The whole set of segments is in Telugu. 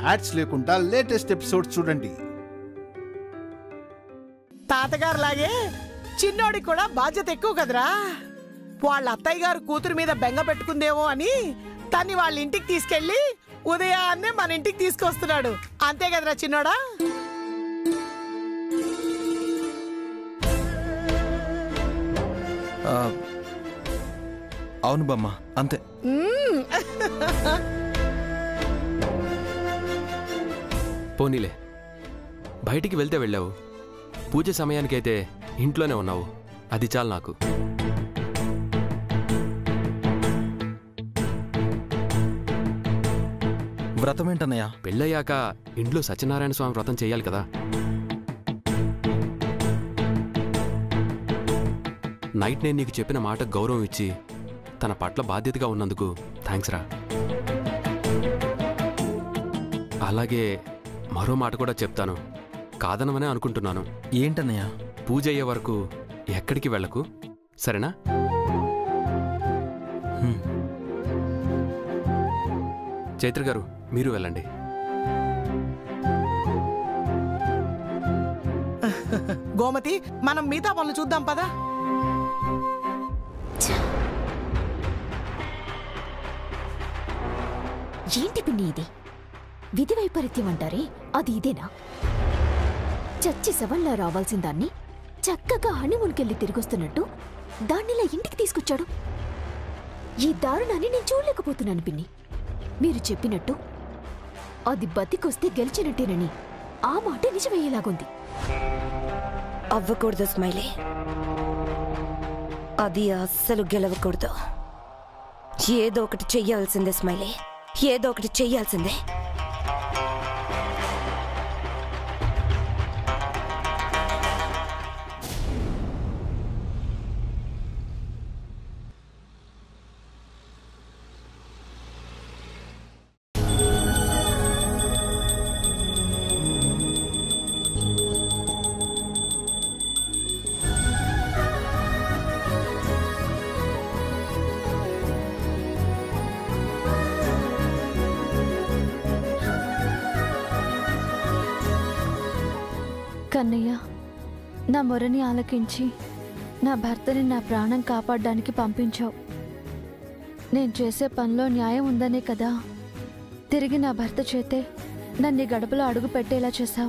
యాడ్స్ లేకుండా లేటెస్ట్ ఎపిసోడ్ చూడండి తాతగారు లాగే చిన్నోడికి కూడా బాధ్యత ఎక్కువ కదరా వాళ్ళ అత్తయ్య గారు కూతురు మీద బెంగ పెట్టుకుందేమో అని తన్ని వాళ్ళ ఇంటికి తీసుకెళ్లి ఉదయాన్నే మన ఇంటికి తీసుకొస్తున్నాడు అంతే కదరా చిన్నోడా ఆ, అవును బామ్మ అంతే పోనీలే బయటికి వెళ్తే వెళ్ళావు పూజ సమయానికైతే ఇంట్లోనే ఉన్నావు అది చాలు నాకు వ్రతం ఏంటన్నయ్య పెళ్ళయ్యాక ఇంట్లో సత్యనారాయణ స్వామి వ్రతం చేయాలి కదా నైట్ నేను నీకు చెప్పిన మాట గౌరవం ఇచ్చి తన పట్ల బాధ్యతగా ఉన్నందుకు థ్యాంక్స్ రా అలాగే మరో మాట కూడా చెప్తాను కాదనమనే అనుకుంటున్నాను ఏంటన్నయ్య పూజ అయ్యే వరకు ఎక్కడికి వెళ్ళకు సరేనా హ్మ్. చైత్ర గారు మీరు వెళ్ళండి గోమతి మనం మిగతా పనులు చూద్దాం పదా ఏంటి పిన్ని ఇది విధి వైపరీత్యం అంటారే అది ఇదేనా చచ్చి శవంలా రావాల్సిన దాన్ని చక్కగా హనీమూన్కెళ్ళి తిరిగొస్తున్నట్టు దాన్నిలా ఇంటికి తీసుకొచ్చాడు ఈ దారుణాన్ని నేను చూడలేకపోతున్నాను పిన్ని మీరు చెప్పినట్టు అది బతికొస్తే గెలిచినట్టేనని ఆ మాట నిజమయ్యేలాగుంది అవ్వకూడదు స్మైలీ అది అస్సలు గెలవకూడదు ఏదో ఒకటి చెయ్యాల్సిందే స్మైలీ ఏదో ఒకటి చెయ్యాల్సిందే కన్నయ్య నా మొరని ఆలకించి నా భర్తని నా ప్రాణం కాపాడడానికి పంపించావు నేను చేసే పనిలో న్యాయం ఉందనే కదా తిరిగి నా భర్త చేతే నన్ను ఈ గడపలో అడుగు పెట్టేలా చేశావు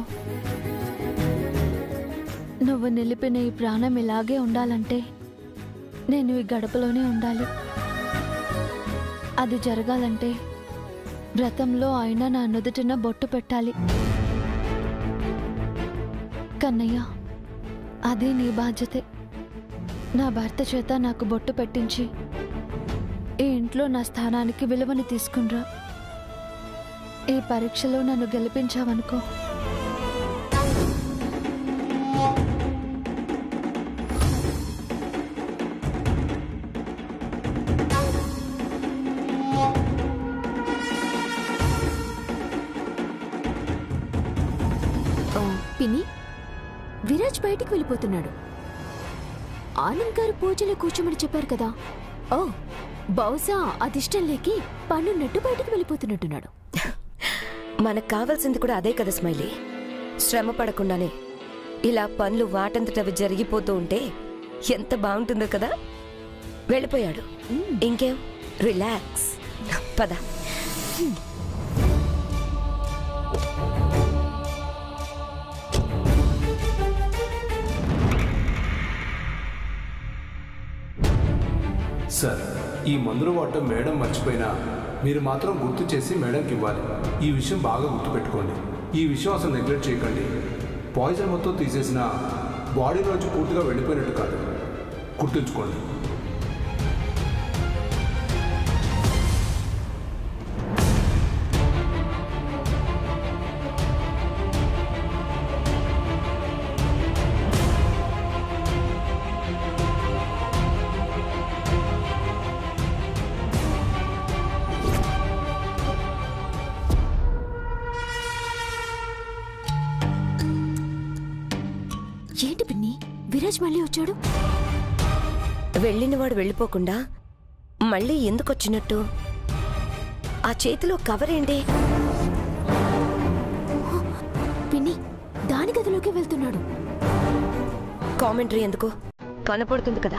నువ్వు నిలిపిన ఈ ప్రాణం ఇలాగే ఉండాలంటే నేను ఈ గడపలోనే ఉండాలి అది జరగాలంటే వ్రతంలో ఆయన నా నుదుటిన బొట్టు పెట్టాలి కన్నయ్య అదే నీ బాధ్యతే నా భర్త చేత నాకు బొట్టు పెట్టించి ఈ ఇంట్లో నా స్థానానికి విలువని తీసుకునిరా ఈ పరీక్షలో నన్ను గెలిపించావనుకో ఓ, పిన్ని విరాజ్ బయటికి వెళ్ళిపోతున్నాడు ఆనంద్ గారు పూజలో కూర్చోమని చెప్పారు కదా ఓ బహుశా అదిష్టం లేకి పనున్నట్టు బయటికి వెళ్ళిపోతున్నట్టున్నాడు మనకు కావాల్సింది కూడా అదే కదా స్మైలీ శ్రమ పడకుండానే ఇలా పనులు వాటంతటవి జరిగిపోతూ ఉంటే ఎంత బాగుంటుందో కదా వెళ్ళిపోయాడు ఇంకేం రిలాక్స్ పద సార్ ఈ మందులు వాడటం మేడం మర్చిపోయినా మీరు మాత్రం గుర్తు చేసి మేడంకి ఇవ్వాలి ఈ విషయం బాగా గుర్తుపెట్టుకోండి ఈ విషయం అసలు నెగ్లెక్ట్ చేయకండి పాయిజన్ మొత్తం తీసేసిన బాడీలోంచి పూర్తిగా వెళ్ళిపోయినట్టు కాదు గుర్తుంచుకోండి ఏంటి పిన్ని విరాజ్ మళ్ళీ వచ్చాడు వెళ్ళినవాడు వెళ్ళిపోకుండా మళ్ళీ ఎందుకు వచ్చినట్టు ఆ చేతిలో కవర్ ఏంటి లోపలికి వెళ్తున్నాడు కామెంటరీ ఎందుకు కనపడుతుంది కదా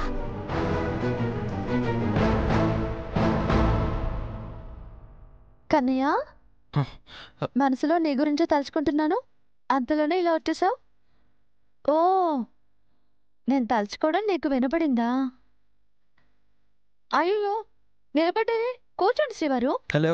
కన్నయ్య మనసులో నీ గురించే తలుచుకుంటున్నాను అంతలోనే ఇలా వచ్చేసావు ఓ నేను తలుచుకోవడం నీకు వినపడిందా అయ్యో నిలబడ్డే కూర్చోండి శ్రీవారు హలో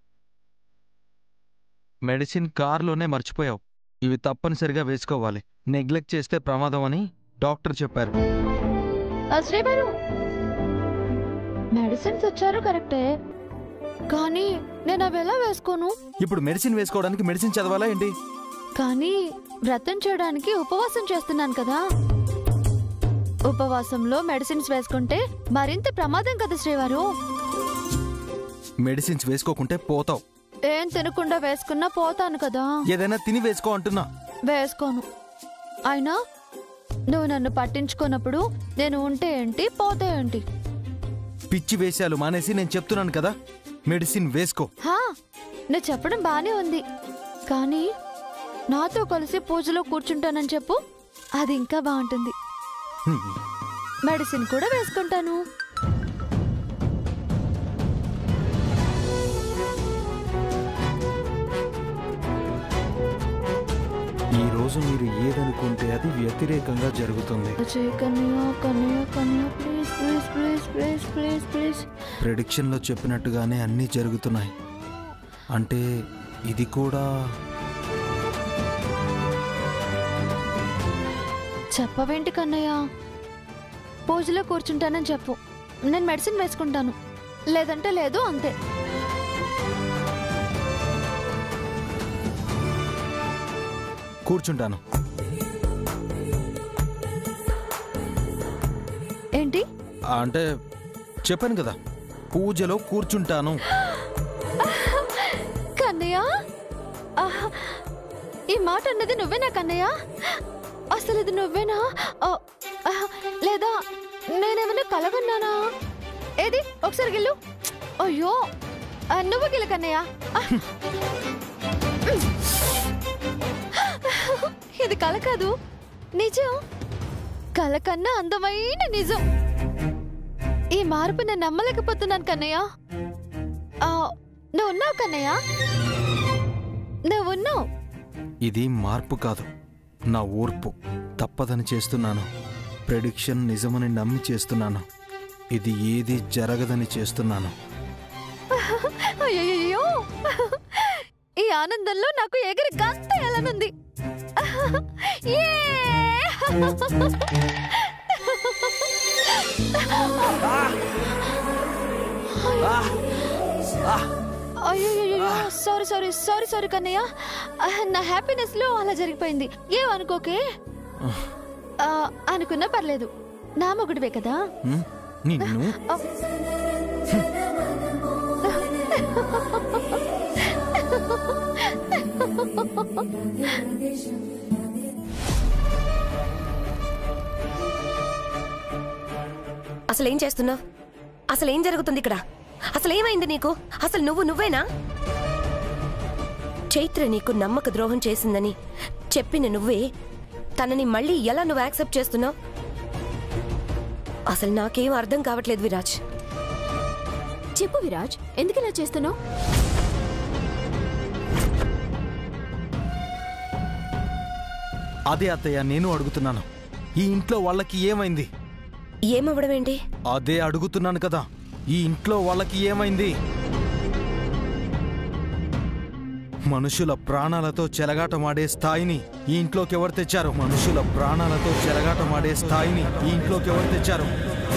మెడిసిన్ కార్లోనే మర్చిపోయావు ఇవి తప్పనిసరిగా వేసుకోవాలి నెగ్లెక్ట్ చేస్తే ప్రమాదం అని డాక్టర్ చెప్పారు ఆ, శ్రీవారు మెడిసిన్స్ వచ్చారు కరెక్టే కానీ నేను అవి ఎలా వేసుకోను ఇప్పుడు మెడిసిన్ వేసుకోవడానికి మెడిసిన్ చదవాలా ఏంటి కానీ వ్రతం చేయడానికి ఉపవాసం చేస్తున్నాను కదా ఉపవాసంలో మెడిసిన్స్ వేసుకుంటే మరింత ప్రమాదం కదా శ్రీవారు మెడిసిన్స్ వేసుకోకుంటే పోతావు ఏం తినకుండా వేసుకున్నా పోతాను కదా ఏదైనా తిని వేసుకో అంటున్నా వేసుకోను అయినా నువ్వు నన్ను పట్టించుకున్నప్పుడు నేను ఉంటే ఏంటి పోతే ఏంటి పిచ్చి వేషాలు మానేసి నేను చెప్తున్నాను కదా మెడిసిన్ వేసుకో హా నువ్వు చెప్పడం బానే ఉంది కానీ నాతో కలిసి పూజలో కూర్చుంటానని చెప్పు అది ఇంకా బాగుంటుంది హ్మ్. మెడిసిన్ కూడా వేసుకుంటాను ఈ రోజు మీరు ఏదనుకుంటే అది వ్యతిరేకంగా జరుగుతుంది Ajay Kannayya Kannayya Kannayya please please please please please please ప్రెడిక్షన్లో చెప్పినట్టుగానే అన్నీ జరుగుతున్నాయి అంటే ఇది కూడా చెప్పవేంటి కన్నయ్య పూజలో కూర్చుంటానని చెప్పు నేను మెడిసిన్ వేసుకుంటాను లేదంటే లేదు అంతే కూర్చుంటాను ఏంటి అంటే చెప్పాను కదా పూజలో కూర్చుంటాను కన్నయ్య ఆహ్! ఈ మాట అన్నది నువ్వేనా కన్నయ్య అసలు ఇది నువ్వేనా ఆ, ఆహ్! లేదా నేనేమైనా కలగన్నానా ఏది ఒకసారి గిల్లు అయ్యో ఆ, నువ్వు గిల్లు కన్నయ్య ఆహ్! ఇది కల కాదు నిజం కల కన్నా అందమైన నిజం ఈ మార్పు నేను నమ్మలేకపోతున్నాను కన్నయ్య ఆ, నువ్వు ఉన్నావు కన్నయ్య నువ్వు ఉన్నావు ఇది మార్పు కాదు నా ఓర్పు తప్పదని చేస్తున్నాను ప్రెడిక్షన్ నిజమని నమ్మి చేస్తున్నాను ఇది ఏది జరగదని చేస్తున్నాను అయ్యయ్యో ఈ ఆనందంలో నాకు ఎగిరి గంత ఎలనుంది ఏ! అయ్యయ్యయ్యో sorry sorry sorry sorry Kannayya ఆ, నా హ్యాపీనెస్ లో అలా జరిగిపోయింది ఏమనుకోకే ఆ, అనుకున్నా పర్లేదు నా మొగుడివే కదా హ్మ్? నిన్ను ఆ, అసలు ఏం చేస్తున్నావు అసలు ఏం జరుగుతుంది ఇక్కడ అసలు ఏమైంది నీకు అసలు నువ్వు నువ్వేనా చైత్ర నీకు నమ్మక ద్రోహం చేసిందని చెప్పిన నువ్వే తనని మళ్ళీ ఎలా నువ్వు యాక్సెప్ట్ చేస్తున్నావు అసలు నాకేం అర్థం కావట్లేదు విరాజ్ చెప్పు విరాజ్ ఎందుకు ఇలా చేస్తున్నావు అదే అత్తయ్య నేను అడుగుతున్నాను ఈ ఇంట్లో వాళ్ళకి ఏమైంది ఏమవ్వడం ఏంటి అదే అడుగుతున్నాను కదా ఈ ఇంట్లో వాళ్ళకి ఏమైంది మనుషుల ప్రాణాలతో చెలగాటమాడే స్థాయిని ఈ ఇంట్లోకి ఎవరు తెచ్చారు మనుషుల ప్రాణాలతో చెలగాటమాడే స్థాయిని ఈ ఇంట్లోకి ఎవరు తెచ్చారు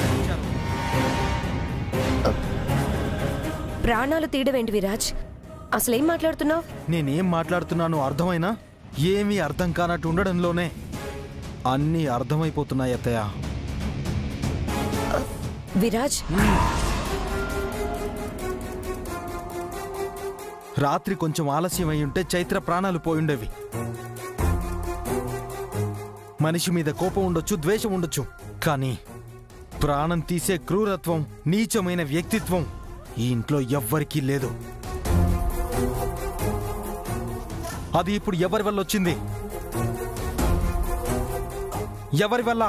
ప్రాణాలు తీయడమేంటి విరాజ్ అసలేం మాట్లాడుతున్నావు నేనేం మాట్లాడుతున్నానో అర్థమైనా ఏమీ అర్థం కానట్టు ఉండడంలోనే అన్నీ అర్థమైపోతున్నాయి అత్తయ్య విరాజ్ రాత్రి కొంచెం ఆలస్యం అయి ఉంటే చైత్ర ప్రాణాలు పోయుండేవి మనిషి మీద కోపం ఉండొచ్చు ద్వేషం ఉండొచ్చు కానీ ప్రాణం తీసే క్రూరత్వం నీచమైన వ్యక్తిత్వం ఈ ఇంట్లో ఎవ్వరికీ లేదు అది ఇప్పుడు ఎవరి వల్ల వచ్చింది ఎవరి వల్ల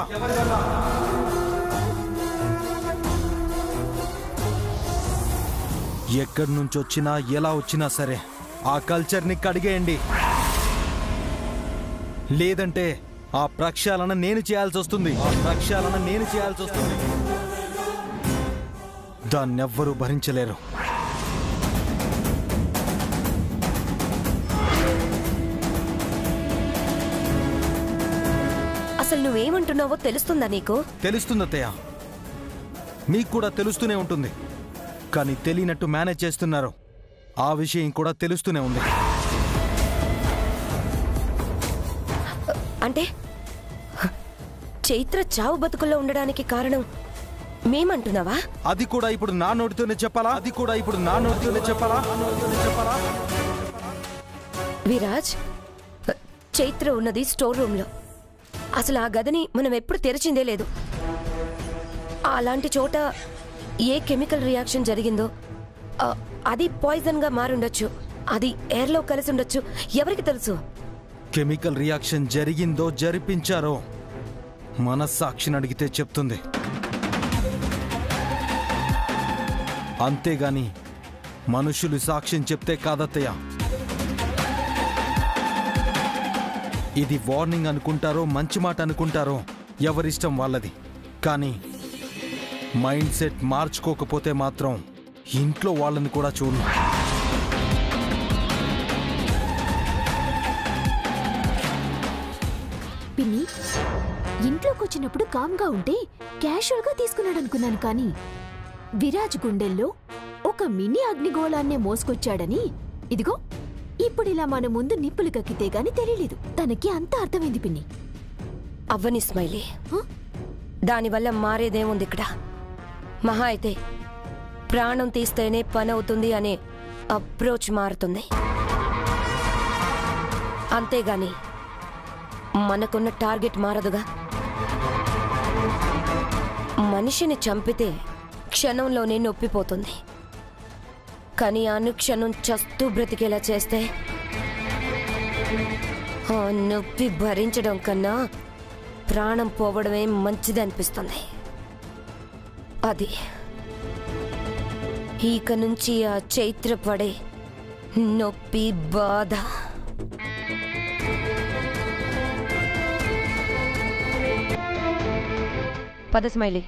ఎక్కడి నుంచి వచ్చినా ఎలా వచ్చినా సరే ఆ కల్చర్ని కడిగేయండి లేదంటే ఆ ప్రక్షాళన నేను చేయాల్సి వస్తుంది ఆ ప్రక్షాళన నేను చేయాల్సి వస్తుంది దాన్నెవ్వరూ భరించలేరు అసలు నువ్వేమంటున్నావో తెలుస్తుందా నీకు తెలుస్తుంది అత్తయ్య మీకు కూడా తెలుస్తూనే ఉంటుంది కానీ తెలియనట్టు మేనేజ్ చేస్తున్నారు ఆ విషయం కూడా తెలుస్తూనే ఉంది అంటే చైత్ర చావు బతుకుల్లో ఉండడానికి కారణం మేమంటున్నావా అది కూడా ఇప్పుడు నా నోటితోనే చెప్పాలా అది కూడా ఇప్పుడు నా నోటితోనే చెప్పాలా నా నోటితోనే చెప్పాలా విరాజ్ చైత్ర ఉన్నది స్టోర్ రూమ్లో అసలు ఆ గదిని మనం ఎప్పుడు తెరిచిందే లేదు అలాంటి చోట ఏ కెమికల్ రియాక్షన్ జరిగిందో ఆ, అది పాయిజన్గా మారుండొచ్చు అది ఎయిర్లో కలిసి ఉండొచ్చు ఎవరికి తెలుసు కెమికల్ రియాక్షన్ జరిగిందో జరిపించారో మనస్సాక్షిని అడిగితే చెప్తుంది అంతేగాని మనుషులు సాక్ష్యం చెప్తే కాదత్తయ్య ఇది వార్నింగ్ అనుకుంటారో మంచి మాట అనుకుంటారో ఎవరిష్టం వాళ్ళది కానీ మైండ్ సెట్ మార్చుకోకపోతే మాత్రం ఇంట్లో వాళ్ళని కూడా చూడను పిన్ని ఇంట్లోకి వచ్చినప్పుడు కామ్గా ఉంటే క్యాషువల్గా తీసుకున్నాడు అనుకున్నాను కానీ విరాజ్ గుండెల్లో ఒక మినీ అగ్నిగోళాన్నే మోసుకొచ్చాడని ఇదిగో ఇప్పుడు ఇలా మన ముందు నిప్పులు కక్కితే గాని తెలియలేదు తనకి అంత అర్థమైంది పిన్ని అవ్వని స్మైలీ హ? దానివల్ల మారేదేముంది ఇక్కడ మహా అయితే ప్రాణం తీస్తేనే పని అవుతుంది అనే అప్రోచ్ మారుతుంది అంతేగాని మనకున్న టార్గెట్ మారదుగా మనిషిని చంపితే క్షణంలోనే నొప్పిపోతుంది కానీ అనుక్షణం చస్తూ బ్రతికేలా చేస్తే ఆ నొప్పి భరించడం కన్నా ప్రాణం పోవడమే మంచిది అనిపిస్తుంది అది ఇక నుంచి ఆ చైత్ర పడే నొప్పి బాధ పద స్మైలీ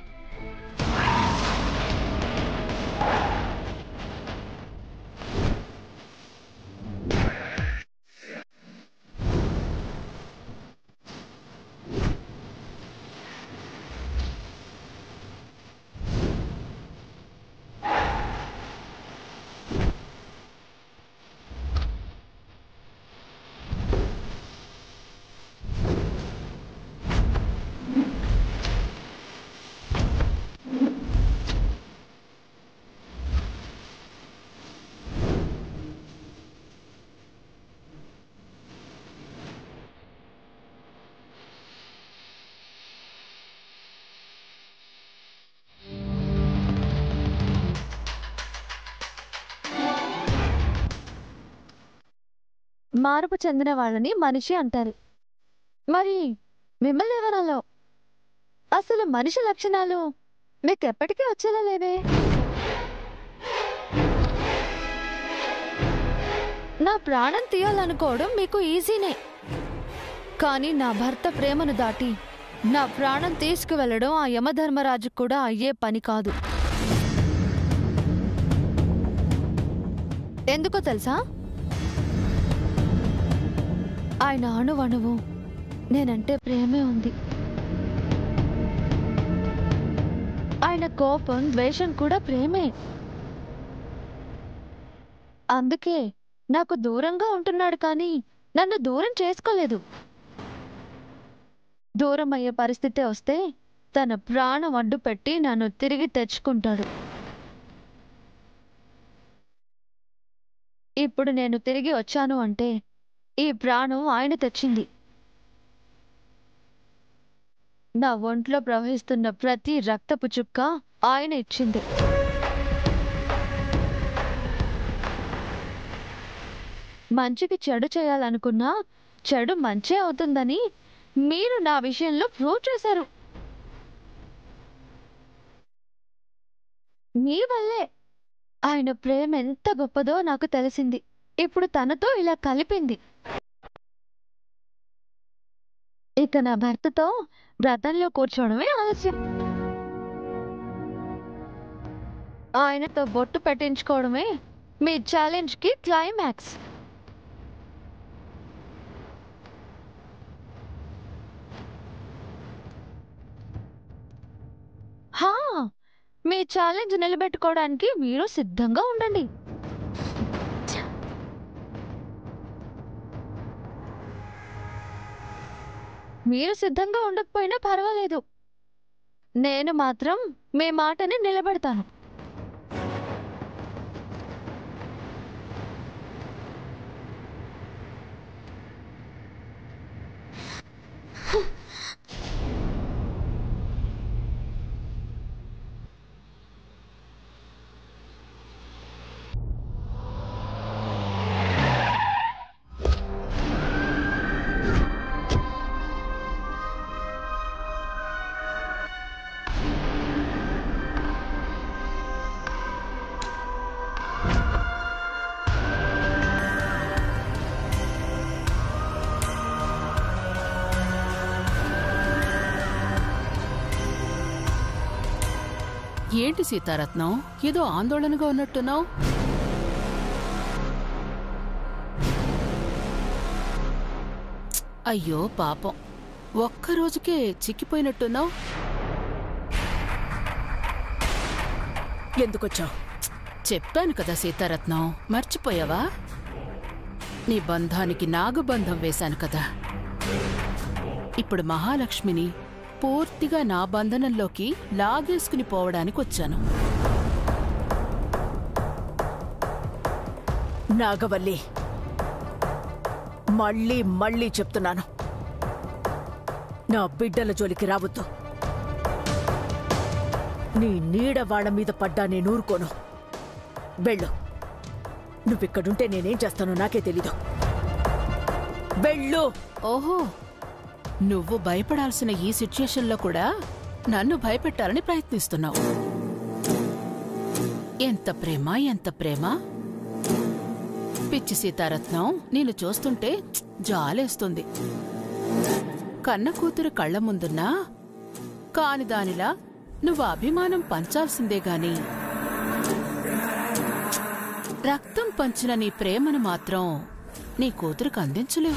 మార్పు చెందిన వాళ్ళని మనిషి అంటారు మరి మిమ్మల్ని ఎవరలో అసలు మనిషి లక్షణాలు మీకు ఎప్పటికీ వచ్చేలా లేవే నా ప్రాణం తీయాలనుకోవడం మీకు ఈజీనే కానీ నా భర్త ప్రేమను దాటి నా ప్రాణం తీసుకువెళ్ళడం ఆ యమధర్మరాజు కూడా అయ్యే పని కాదు ఎందుకో తెలుసా ఆయన అణువణువు నేనంటే ప్రేమే ఉంది ఆయన కోపం ద్వేషం కూడా ప్రేమే అందుకే నాకు దూరంగా ఉంటున్నాడు కానీ నన్ను దూరం చేసుకోలేదు దూరం అయ్యే పరిస్థితి వస్తే తన ప్రాణం అడ్డు పెట్టి నన్ను తిరిగి తెచ్చుకుంటాడు ఇప్పుడు నేను తిరిగి వచ్చాను అంటే ఈ ప్రాణం ఆయన తెచ్చింది నా ఒంట్లో ప్రవహిస్తున్న ప్రతి రక్తపు చుక్క ఆయన ఇచ్చింది మంచికి చెడు చేయాలనుకున్నా చెడు మంచే అవుతుందని మీరు నా విషయంలో ప్రూవ్ చేశారు మీ వల్లే ఆయన ప్రేమ ఎంత గొప్పదో నాకు తెలిసింది ఇప్పుడు తనతో ఇలా కలిపింది ఇక నా భర్తతో వ్రతంలో కూర్చోవడమే ఆలస్యం ఆయనతో బొట్టు పెట్టించుకోవడమే మీ ఛాలెంజ్కి క్లైమాక్స్ హా మీ ఛాలెంజ్ నిలబెట్టుకోవడానికి మీరు సిద్ధంగా ఉండండి మీరు సిద్ధంగా ఉండకపోయినా పర్వాలేదు నేను మాత్రం మీ మాటని నిలబెడతాను ఏంటి సీతారత్నం ఏదో ఆందోళనగా ఉన్నట్టున్నావు అయ్యో పాపం ఒక్క రోజుకే చిక్కిపోయినట్టున్నావు ఎందుకొచ్చావు చెప్పాను కదా సీతారత్నం మర్చిపోయావా నీ బంధానికి నాగబంధం వేశాను కదా ఇప్పుడు మహాలక్ష్మిని పూర్తిగా నా బంధనంలోకి లాగేసుకుని పోవడానికి వచ్చాను నాగవల్లి మళ్ళీ మళ్ళీ చెప్తున్నాను నా బిడ్డల జోలికి రావద్దు నీ నీడ వాళ్ళ మీద పడ్డా నేను ఊరుకోను వెళ్ళు నువ్విక్కడుంటే నేనేం చేస్తానో నాకే తెలీదు వెళ్ళు ఓహో నువ్వు భయపడాల్సిన ఈ సిచ్యుయేషన్లో కూడా నన్ను భయపెట్టాలని ప్రయత్నిస్తున్నావు ఎంత ప్రేమ ఎంత ప్రేమ పిచ్చి సీతారత్నం నేను చూస్తుంటే ప్చ్ జాలేస్తుంది కన్న కూతురు కళ్ళ ముందున్నా కాని దానిలా నువ్వు అభిమానం పంచాల్సిందే గాని రక్తం పంచిన నీ ప్రేమను మాత్రం నీ కూతురుకు అందించలేవు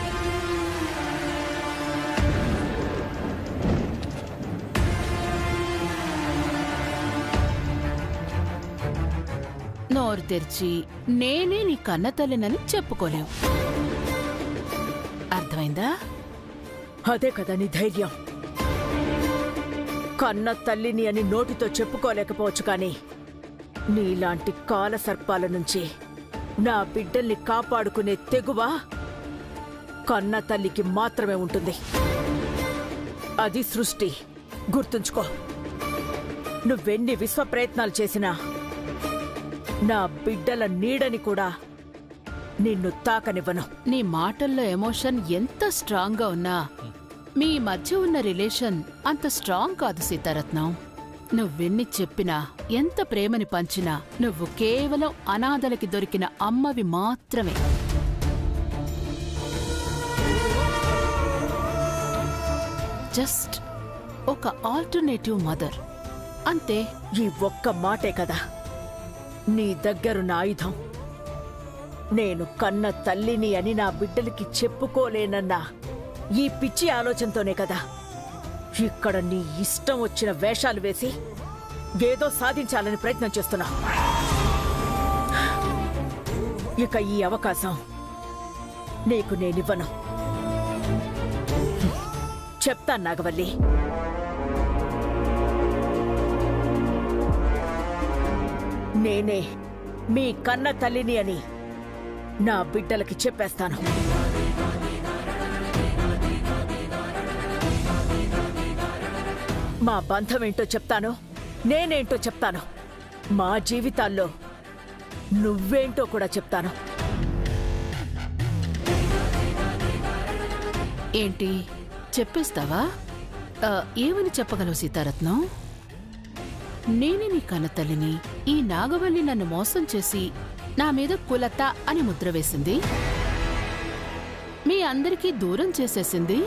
నోరు తెరిచి నేనే నీ కన్న తల్లినని చెప్పుకోలేవు అర్థమైందా అదే కదా నీ ధైర్యం కన్న తల్లిని అని నోటితో చెప్పుకోలేకపోవచ్చు కానీ నీలాంటి కాల సర్పాల నుంచి నా బిడ్డల్ని కాపాడుకునే తెగువ కన్న తల్లికి మాత్రమే ఉంటుంది అది సృష్టి గుర్తుంచుకో నువ్వెన్ని విశ్వ ప్రయత్నాలు చేసినా నా బిడ్డల నీడని కూడా నిన్ను తాకనివ్వను నీ మాటల్లో ఎమోషన్ ఎంత స్ట్రాంగ్ గా ఉన్నా మీ మధ్య ఉన్న రిలేషన్ అంత స్ట్రాంగ్ కాదు సీతారత్నం నువ్వెన్ని చెప్పినా ఎంత ప్రేమని పంచినా నువ్వు కేవలం అనాథలకి దొరికిన అమ్మవి మాత్రమే జస్ట్ ఒక ఆల్టర్నేటివ్ మదర్ అంతే ఈ ఒక్క మాటే కదా నీ దగ్గరున్న ఆయుధం నేను కన్న తల్లిని అని నా బిడ్డలకి చెప్పుకోలేనన్న ఈ పిచ్చి ఆలోచనతోనే కదా ఇక్కడ నీ ఇష్టం వచ్చిన వేషాలు వేసి ఏదో సాధించాలని ప్రయత్నం చేస్తున్నా ఇక ఈ అవకాశం నీకు నేనివ్వను చెప్తాను నాగవల్లి నేనే మీ కన్న తల్లిని అని నా బిడ్డలకి చెప్పేస్తాను మా బంధం ఏంటో చెప్తాను నేనేంటో చెప్తాను మా జీవితాల్లో నువ్వేంటో కూడా చెప్తాను ఏంటి చెప్పేస్తావా ఆ, ఏమని చెప్పగలవు సీతారత్నం నేనే నీ కన్నతల్లిని ఈ నాగవల్లి నన్ను మోసం చేసి నా మీద కులత అని ముద్ర వేసింది మీ అందరికీ దూరం చేసేసింది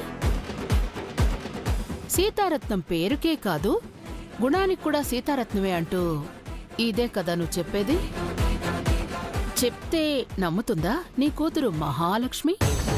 సీతారత్నం పేరుకే కాదు గుణానికి కూడా సీతారత్నమే అంటూ ఇదే కదా నువ్వు చెప్పేది చెప్తే నమ్ముతుందా నీ కూతురు మహాలక్ష్మి